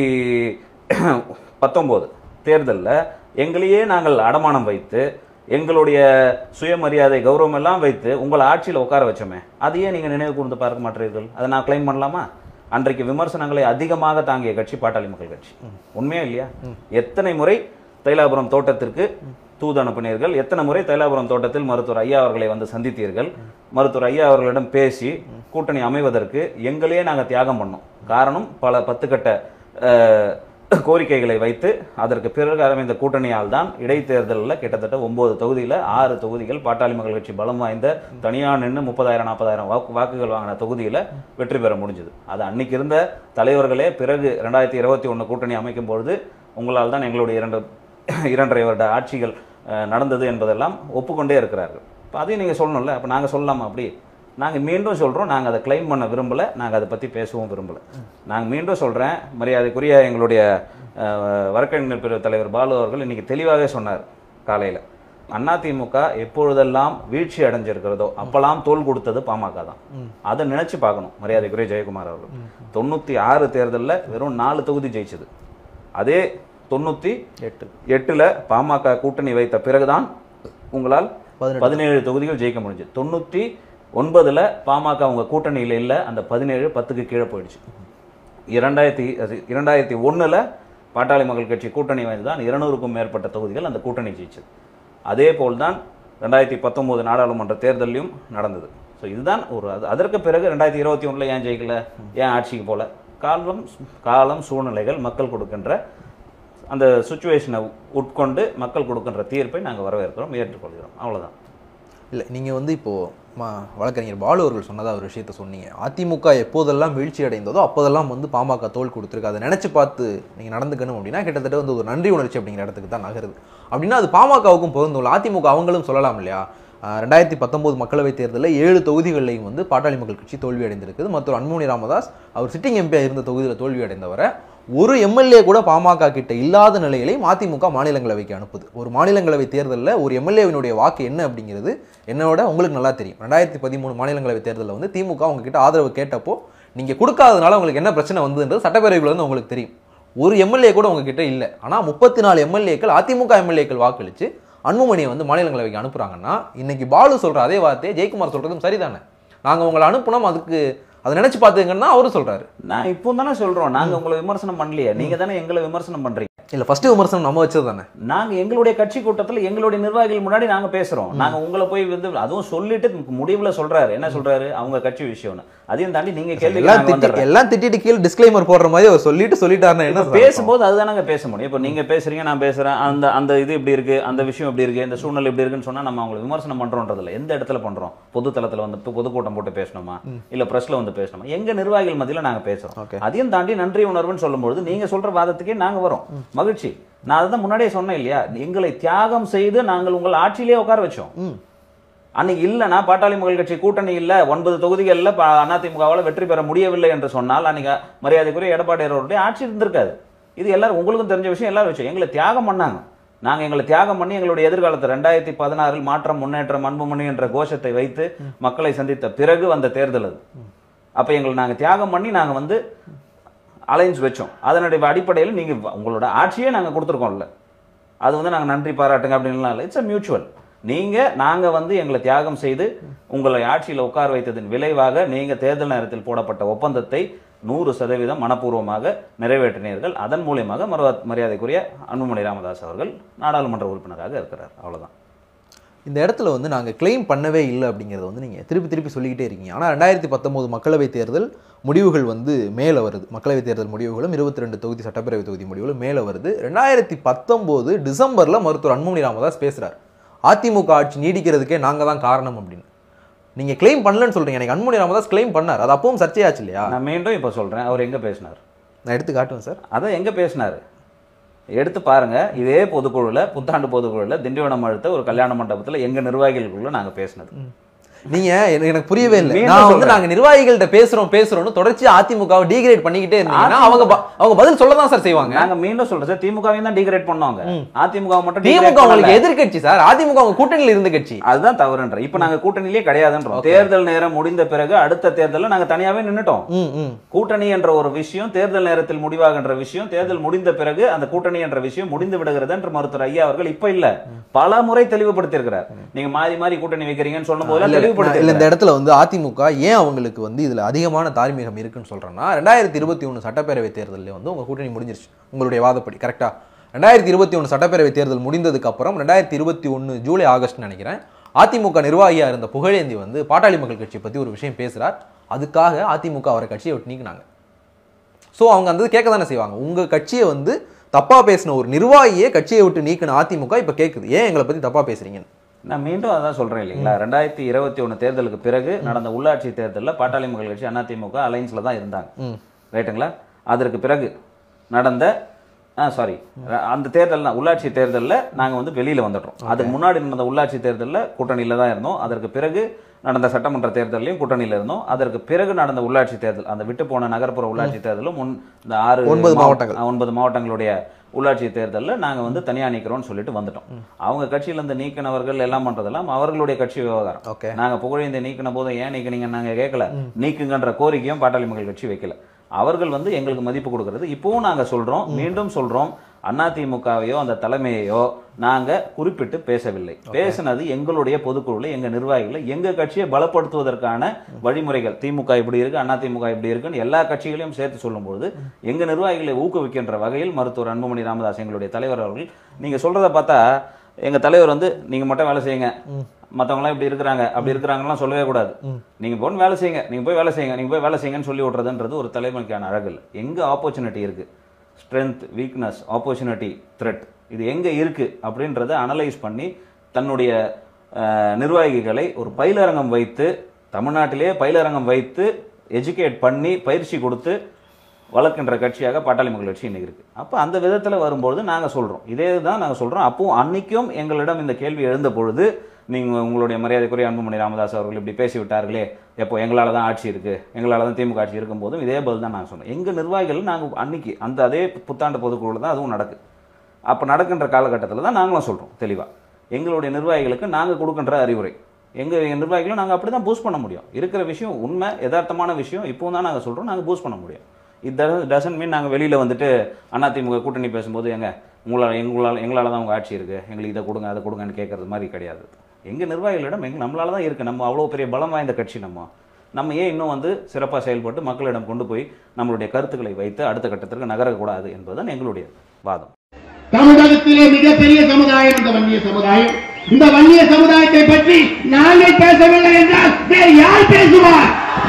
பத்தொம்போது தேர்தலில் எங்களையே நாங்கள் அடமானம் வைத்து எங்களுடைய சுயமரியாதை கௌரவம் எல்லாம் வைத்து உங்களை ஆட்சியில் உட்கார வச்சோமே அதையே நீங்கள் நினைவு கூர்ந்து பார்க்க மாட்டீர்கள் அதை நான் கிளைம் பண்ணலாமா அன்றைக்கு விமர்சனங்களை அதிகமாக தாங்கிய கட்சி பாட்டாளி மக்கள் கட்சி உண்மையா இல்லையா எத்தனை முறை தைலாபுரம் தோட்டத்திற்கு தூது அனுப்பினீர்கள் எத்தனை முறை தைலாபுரம் தோட்டத்தில் மருத்துவர் ஐயா அவர்களை வந்து சந்தித்தீர்கள் மருத்துவர் ஐயா அவர்களிடம் பேசி கூட்டணி அமைவதற்கு எங்களையே நாங்கள் தியாகம் பண்ணோம் காரணம் பல பத்து கட்ட அஹ், கோரிக்கைகளை வைத்து அதற்கு பிறகு அமைந்த கூட்டணியால் தான் இடைத்தேர்தலில் கிட்டத்தட்ட ஒன்பது தொகுதியில் ஆறு தொகுதிகள் பாட்டாளி மக்கள் கட்சி பலம் வாய்ந்த தனியாக நின்று முப்பதாயிரம் நாற்பதாயிரம் வாக்கு வாக்குகள் வாங்கின தொகுதியில் வெற்றி பெற முடிஞ்சது அது அன்னைக்கு இருந்த தலைவர்களே பிறகு ரெண்டாயிரத்தி இருபத்தி ஒன்று கூட்டணி அமைக்கும் பொழுது உங்களால் தான் எங்களுடைய இரண்டு இரண்டரை வருட ஆட்சிகள் அஹ், நடந்தது என்பதெல்லாம் ஒப்புக்கொண்டே இருக்கிறார்கள் இப்போ அதையும் நீங்கள் சொல்லணும்ல அப்போ நாங்கள் சொல்லலாமா அப்படி நாங்கள் மீண்டும் சொல்கிறோம் நாங்கள் அதை கிளைம் பண்ண விரும்பலை நாங்கள் அதை பற்றி பேசவும் விரும்பலை நாங்கள் மீண்டும் சொல்கிறேன் மரியாதைக்குரிய எங்களுடைய அஹ், வழக்கறிஞர் பிரிவு தலைவர் பாலு அவர்கள் இன்னைக்கு தெளிவாகவே சொன்னார் காலையில் அதிமுக எப்பொழுதெல்லாம் வீழ்ச்சி அடைஞ்சிருக்கிறதோ அப்பெல்லாம் தோல் கொடுத்தது பாமக தான் அதை நினைச்சு பார்க்கணும் மரியாதைக்குரிய ஜெயக்குமார் அவர்கள் தொண்ணூற்றி ஆறு தேர்தலில் வெறும் நாலு தொகுதி ஜெயிச்சது அதே தொண்ணூற்றி எட்டு எட்டுல பாமக கூட்டணி வைத்த பிறகுதான் உங்களால் பதினெட்டு. பதினேழு தொகுதிகள் ஜெயிக்க முடிஞ்சு தொண்ணூற்றி ஒன்பதுல பாமக உங்க கூட்டணியில் இல்லை அந்த பதினேழு பத்துக்கு கீழே போயிடுச்சு இரண்டாயிரத்தி அது இரண்டாயிரத்தி ஒண்ணுல பாட்டாளி மக்கள் கட்சி கூட்டணி வந்து தான் இருநூறுக்கும் மேற்பட்ட தொகுதிகள் அந்த கூட்டணி ஜெயிச்சது அதே போல்தான் ரெண்டாயிரத்தி பத்தொம்போது நாடாளுமன்ற தேர்தலையும் நடந்தது ஸோ இதுதான் ஒரு அது அதற்கு பிறகு ரெண்டாயிரத்தி இருபத்தி ஒண்ணுல ஏன் ஜெயிக்கல ஏன் ஆட்சிக்கு போல காலம் காலம் சூழ்நிலைகள் மக்கள் கொடுக்கின்ற அந்த சுச்சுவேஷனை உட்கொண்டு மக்கள் கொடுக்கின்ற தீர்ப்பை நாங்கள் வரவேற்கிறோம் ஏற்றுக்கொள்கிறோம் அவ்வளவுதான் இல்லை நீங்கள் வந்து இப்போது மா வழக்கறிஞர் பாலு அவர்கள் சொன்னதா ஒரு விஷயத்த சொன்னீங்க அதிமுக எப்போதெல்லாம் வீழ்ச்சி அடைந்ததோ அப்போதெல்லாம் வந்து பாமக தோல் கொடுத்துருக்கு அதை நினச்சி பார்த்து நீங்கள் நடந்துக்கணும் அப்படின்னா கிட்டத்தட்ட வந்து ஒரு நன்றி உணர்ச்சி அப்படிங்கிற இடத்துக்கு தான் நகருது அப்படின்னா அது பாமகவுக்கும் பொருந்தும் அதிமுக அவங்களும் சொல்லலாம் இல்லையா ஆஹ் ரெண்டாயிரத்தி பத்தொம்போது மக்களவைத் தேர்தலில் ஏழு தொகுதிகளிலையும் வந்து பாட்டாளி மக்கள் கட்சி தோல்வி அடைந்திருக்குது மற்றும் அன்புமணி ராமதாஸ் அவர் சிட்டிங் எம்பியாக இருந்த தொகுதியில் தோல்வி அடைந்தவரை ஒரு எம்எல்ஏ கூட பாமக கிட்ட இல்லாத நிலையிலையும் அதிமுக மாநிலங்களவைக்கு அனுப்புது ஒரு மாநிலங்களவை தேர்தலில் ஒரு எம்எல்ஏவினுடைய வாக்கு என்ன அப்படிங்கிறது என்னோட உங்களுக்கு நல்லா தெரியும் ரெண்டாயிரத்தி பதிமூணு மாநிலங்களவை தேர்தலில் வந்து திமுக உங்ககிட்ட ஆதரவு கேட்டப்போ நீங்கள் கொடுக்காதனால உங்களுக்கு என்ன பிரச்சனை வந்ததுன்றது சட்டப்பேரவையில் வந்து உங்களுக்கு தெரியும் ஒரு எம்எல்ஏ கூட உங்ககிட்ட இல்லை ஆனால் முப்பத்தி நாலு எம்எல்ஏக்கள் அதிமுக எம்எல்ஏக்கள் வாக்களித்து அன்புமணியை வந்து மாநிலங்களவைக்கு அனுப்புறாங்கன்னா இன்னைக்கு பாலு சொல்ற அதே வார்த்தையை ஜெயக்குமார் சொல்றதும் சரிதானே நாங்கள் உங்களை அனுப்புனோம் அதுக்கு அதை நினைச்சு பார்த்துங்கன்னா அவரும் சொல்றாரு நான் இப்போ தானே சொல்றோம் நாங்க உங்களை விமர்சனம் பண்ணலையே நீங்க தானே எங்களை விமர்சனம் பண்றீங்க இல்ல ஃபர்ஸ்ட் விமர்சனம் நம்ம வச்சது தானே நாங்க எங்களுடைய கட்சி கூட்டத்துல எங்களுடைய நிர்வாகிகள் முன்னாடி நாங்க பேசுறோம் நாங்க உங்களை போய் வந்து அதுவும் சொல்லிட்டு முடிவுல சொல்றாரு என்ன சொல்றாரு அவங்க கட்சி விஷயம்னு அதையும் தாண்டி நீங்க கேள்வி எல்லாம் திட்டி எல்லாம் திட்டிட்டு கீழே டிஸ்க்ளைமர் போடுற மாதிரி அவர் சொல்லிட்டு சொல்லிட்டாருன்னா என்ன இப்ப சார் பேசும்போது அதுதானங்க பேச முடியும் இப்போ நீங்க பேசுறீங்க நான் பேசுறேன் அந்த அந்த இது இப்படி இருக்கு அந்த விஷயம் இப்படி இருக்கு இந்த சூழ்நிலை இப்படி இருக்குன்னு சொன்னா நம்ம அவங்களை விமர்சனம் பண்றோன்றதுல எந்த இடத்துல பண்றோம் பொது தளத்துல வந்து இப்போ பொதுக்கூட்டம் போட்டு பேசணுமா இல்ல பிரஸ்ல வந்து பேசணுமா எங்க நிர்வாகிகள் மத்தியில நாங்க பேசுறோம் Okay. அதையும் தாண்டி நன்றி உணர்வுன்னு சொல்லும்போது நீங்க சொல்ற வாதத்துக்கே நாங்க வரோம் மகிழ்ச்சி நான் அதுதான் முன்னாடியே சொன்னேன் இல்லையா எங்களை தியாகம் செய்து நாங்கள் உங்கள் ஆட்சியிலே உட்கார வச்சோம் அன்னைக்கு இல்லைன்னா பாட்டாளி மக்கள் கட்சி கூட்டணி இல்ல ஒன்பது தொகுதிகளில் அதிமுகவால் வெற்றி பெற முடியவில்லை என்று சொன்னால் அன்னைக்கு மரியாதைக்குரிய எடப்பாடி அவருடைய ஆட்சி இருந்திருக்காது இது எல்லாரும் உங்களுக்கும் தெரிஞ்ச விஷயம் எல்லாரும் விஷயம் எங்களை தியாகம் பண்ணாங்க நாங்க எங்களை தியாகம் பண்ணி எங்களுடைய எதிர்காலத்தை ரெண்டாயிரத்தி பதினாறில் மாற்றம் முன்னேற்றம் அன்புமணி என்ற கோஷத்தை வைத்து மக்களை சந்தித்த பிறகு வந்த தேர்தல் அது அப்ப எங்களை நாங்க தியாகம் பண்ணி நாங்க வந்து அலைன்ஸ் வச்சோம் அதனுடைய அடிப்படையில் நீங்க உங்களோட ஆட்சியே நாங்க கொடுத்துருக்கோம்ல அது வந்து நாங்க நன்றி பாராட்டுங்க அப்படின்லாம் இல்லை இட்ஸ் அ மியூச்சுவல் நீங்க நாங்க வந்து எங்களை தியாகம் செய்து உங்களை ஆட்சியில் உட்கார வைத்ததன் விளைவாக நீங்க தேர்தல் நேரத்தில் போடப்பட்ட ஒப்பந்தத்தை நூறு சதவீதம் மனப்பூர்வமாக நிறைவேற்றினீர்கள் அதன் மூலியமாக மரியா- மரியாதைக்குரிய அன்புமணி ராமதாஸ் அவர்கள் நாடாளுமன்ற உறுப்பினராக இருக்கிறார் அவ்வளவுதான் இந்த இடத்துல வந்து நாங்கள் கிளைம் பண்ணவே இல்லை அப்படிங்கிறத வந்து நீங்கள் திருப்பி திருப்பி சொல்லிக்கிட்டே இருக்கீங்க ஆனால் ரெண்டாயிரத்தி பத்தொம்போது மக்களவைத் தேர்தல் முடிவுகள் வந்து மேலே வருது மக்களவைத் தேர்தல் முடிவுகளும் இருபத்தி ரெண்டு தொகுதி சட்டப்பேரவை தொகுதி முடிவுகளும் மேலே வருது ரெண்டாயிரத்தி பத்தொம்போது டிசம்பரில் மருத்துவர் அன்புமணி ராமதாஸ் பேசுகிறார் அதிமுக ஆட்சி நீடிக்கிறதுக்கே நாங்கள் தான் காரணம் அப்படின்னு நீங்கள் கிளைம் பண்ணலன்னு சொல்கிறீங்க எனக்கு அன்புமணி ராமதாஸ் கிளைம் பண்ணார் அது அப்பவும் சர்ச்சையாச்சு இல்லையா நான் மீண்டும் இப்போ சொல்றேன் அவர் எங்க பேசினார் நான் எடுத்து காட்டுவேன் சார் அதான் எங்க பேசினாரு எடுத்து பாருங்க இதே பொதுக்குழுல புத்தாண்டு பொதுக்குழுல திண்டிவனம் அழுத்த ஒரு கல்யாண மண்டபத்துல எங்க நிர்வாகிகளுக்குள்ள நாங்க பேசினது நீங்க எனக்கு எனக்கு புரியவே இல்லை மீண்டும் நான் வந்து சொல்றேன். நாங்க நிர்வாகிகள்கிட்ட பேசுறோம் பேசுறோம்னு தொடர்ச்சி அதிமுகவை டீகிரேட் பண்ணிக்கிட்டே இருந்தீங்கன்னா அவங்க ப- அவங்க பதில் சொல்ல தான் சார் செய்வாங்க நாங்க மீண்டும் சொல்றோம் சார் திமுகவையும் தான் டிகிரேட் பண்ணாங்க அதிமுக மட்டும் திமுக degrade பண்ணல. உங்களுக்கு எதிர்க்கட்சி சார் அதிமுக அவங்க கூட்டணியில் இருந்த கட்சி அதுதான் தவறுன்ற இப்ப நாங்க கூட்டணியிலே கிடையாதுன்றோம் தேர்தல் நேரம் முடிந்த பிறகு அடுத்த தேர்தல்ல நாங்க தனியாவே நின்னுட்டோம் ம் ம் கூட்டணி என்ற ஒரு விஷயம் தேர்தல் நேரத்தில் முடிவாகின்ற விஷயம் தேர்தல் முடிந்த பிறகு அந்த கூட்டணி என்ற விஷயம் முடிந்து விடுகிறது என்று மருத்துவர் ஐயா அவர்கள் இப்ப இல்ல பல முறை தெளிவுபடுத்தி இருக்கிறார் நீங்க மாறி மாறி கூட்டணி வைக்கிறீங்கன்னு சொல்லும் போதெல்லாம் இல்ல, தெளிவுபடுத்தி இல்ல இந்த இடத்துல வந்து அதிமுக ஏன் அவங்களுக்கு வந்து இதுல அதிகமான தார்மீகம் இருக்குன்னு சொல்றேன்னா ரெண்டாயிரத்தி இருபத்தி ஒன்று சட்டப்பேரவை தேர்தலில் வந்து உங்க கூட்டணி முடிஞ்சிருச்சு உங்களுடைய வாதப்படி கரெக்டா ரெண்டாயிரத்தி இருபத்தி ஒன்று சட்டப்பேரவை தேர்தல் முடிந்ததுக்கு அப்புறம் ரெண்டாயிரத்தி இருபத்தி ஒன்று ஜூலை ஆகஸ்ட் நினைக்கிறேன் அதிமுக நிர்வாகியா இருந்த புகழேந்தி வந்து பாட்டாளி மக்கள் கட்சி பத்தி ஒரு விஷயம் பேசுறார் அதுக்காக அதிமுக அவரை கட்சியை விட்டு நீக்கினாங்க ஸோ அவங்க அந்த கேட்க தானே செய்வாங்க உங்க கட்சியை வந்து தப்பா பேசின ஒரு நிர்வாகியே கட்சியை விட்டு நீக்கின அதிமுக இப்ப கேக்குது ஏன் எங்களை பத்தி தப்பா பேசுறீங்கன்னு நான் மீண்டும் அதான் சொல்றேன் இல்லைங்களா ரெண்டாயிரத்தி இருபத்தி ஒண்ணு தேர்தலுக்கு பிறகு நடந்த உள்ளாட்சி தேர்தலில் பாட்டாளி மக்கள் கட்சி அதிமுக அலைன்ஸ்ல தான் இருந்தாங்க ம். ரைட்டுங்களா அதற்கு பிறகு நடந்த ஆ சாரி அந்த தேர்தல் தான் உள்ளாட்சி தேர்தலில் நாங்கள் வந்து வெளியில் வந்துட்டோம் அதுக்கு முன்னாடி நடந்த உள்ளாட்சி தேர்தலில் கூட்டணியில் தான் இருந்தோம் அதற்கு பிறகு நடந்த சட்டமன்ற தேர்தலையும் கூட்டணியில் இருந்தோம் அதற்கு பிறகு நடந்த உள்ளாட்சி தேர்தல் அந்த விட்டு போன நகர்ப்புற உள்ளாட்சி தேர்தலும் முன் இந்த ஆறு ஒன்பது மாவட்ட- மாவட்டங்கள். ஆ, ஒன்பது மாவட்டங்களுடைய உள்ளாட்சி தேர்தலில் நாங்கள் வந்து தனியாக நிற்கிறோம்னு சொல்லிட்டு வந்துட்டோம் அவங்க கட்சியிலேருந்து நீக்கினவர்கள் எல்லாம் பண்ணுறதெல்லாம் அவர்களுடைய கட்சி விவகாரம் ஓகே நாங்க புகழேந்தி நீக்கின போது ஏன் நீக்கினீங்க நாங்க கேட்கல நீக்குங்கன்ற கோரிக்கையும் பாட்டாளி மக்கள் கட்சி வைக்கல அவர்கள் வந்து எங்களுக்கு மதிப்பு கொடுக்கிறது இப்பவும் நாங்க சொல்றோம் மீண்டும் சொல்றோம் அதிமுகவையோ அந்த தலைமையையோ நாங்க குறிப்பிட்டு பேசவில்லை பேசினது எங்களுடைய பொதுக்குழுல எங்க நிர்வாகிகளை எங்க கட்சியை பலப்படுத்துவதற்கான வழிமுறைகள் திமுக இப்படி இருக்கு அதிமுக இப்படி இருக்குன்னு எல்லா கட்சிகளையும் சேர்த்து சொல்லும்போது எங்க நிர்வாகிகளை ஊக்குவிக்கின்ற வகையில் மருத்துவர் அன்புமணி ராமதாஸ் எங்களுடைய தலைவர் அவர்கள் நீங்க சொல்றத பார்த்தா எங்க தலைவர் வந்து நீங்க மட்டும் வேலை செய்யுங்க மத்தவங்களாம் இப்படி இருக்கிறாங்க அப்படி இருக்கிறாங்கலாம் சொல்லவே கூடாது நீங்க போய் வேலை செய்யுங்க நீங்க போய் வேலை செய்யுங்க நீங்க போய் வேலை செய்யுங்கன்னு சொல்லி விட்றதுன்றது ஒரு தலைமைக்கான அழகு இல்லை எங்க ஆப்பர்ச்சுனிட்டி இருக்கு ஸ்ட்ரென்த் வீக்னஸ் ஆப்பர்ச்சுனிட்டி த்ரெட் இது எங்க இருக்கு அப்படின்றத அனலைஸ் பண்ணி தன்னுடைய அஹ், நிர்வாகிகளை ஒரு பயிலரங்கம் வைத்து தமிழ்நாட்டிலே பயிலரங்கம் வைத்து எஜுகேட் பண்ணி பயிற்சி கொடுத்து வளர்க்கின்ற கட்சியாக பாட்டாளி மக்கள் கட்சி இன்னைக்கு இருக்கு அப்போ அந்த விதத்தில் வரும்பொழுது நாங்கள் சொல்கிறோம் இதே தான் நாங்கள் சொல்கிறோம் அப்போ அன்னைக்கும் எங்களிடம் இந்த கேள்வி எழுந்த பொழுது நீங்கள் உங்களுடைய மரியாதைக்குரிய அன்புமணி ராமதாஸ் அவர்கள் இப்படி பேசி விட்டார்களே எப்போ எங்களால் தான் ஆட்சி இருக்கு எங்களால் தான் திமுக ஆட்சி இருக்கும்போதும் இதே பதில் தான் நாங்கள் சொன்னோம் எங்கள் நிர்வாகிகள் நாங்கள் அன்னைக்கு அந்த அதே புத்தாண்டு பொதுக்குழுல தான் அதுவும் நடக்கு அப்போ நடக்கின்ற காலகட்டத்தில் தான் நாங்களும் சொல்கிறோம் தெளிவாக எங்களுடைய நிர்வாகிகளுக்கு நாங்கள் கொடுக்கின்ற அறிவுரை எங்கள் நிர்வாகிகளும் நாங்கள் அப்படி தான் பூஸ்ட் பண்ண முடியும் இருக்கிற விஷயம் உண்மை யதார்த்தமான விஷயம் இப்போ தான் நாங்கள் சொல்கிறோம் நாங்கள் பூஸ்ட் பண்ண முடியும் இது டசன் மீன் நாங்கள் வெளியில் வந்துட்டு அதிமுக கூட்டணி பேசும்போது எங்க உங்களால் எங்களால் எங்களால் தான் உங்கள் ஆட்சி இருக்குது எங்களுக்கு இதை கொடுங்க அதை கொடுங்கன்னு கேட்கறது மாதிரி கிடையாது எங்கள் நிர்வாகிகளிடம் எங்க நம்மளால தான் இருக்குது நம்ம அவ்வளோ பெரிய பலம் வாய்ந்த கட்சி நம்ம நம்ம ஏன் இன்னும் வந்து சிறப்பாக செயல்பட்டு மக்களிடம் கொண்டு போய் நம்மளுடைய கருத்துக்களை வைத்து அடுத்த கட்டத்திற்கு நகரக்கூடாது என்பதுதான் எங்களுடைய வாதம் தமிழகத்திலே மிகப்பெரிய சமுதாயம் இந்த வன்னிய சமுதாயம் இந்த வன்னிய சமுதாயத்தை பற்றி நாங்கள் பேசவில்லை என்றால் வேறு யார் பேசுவார்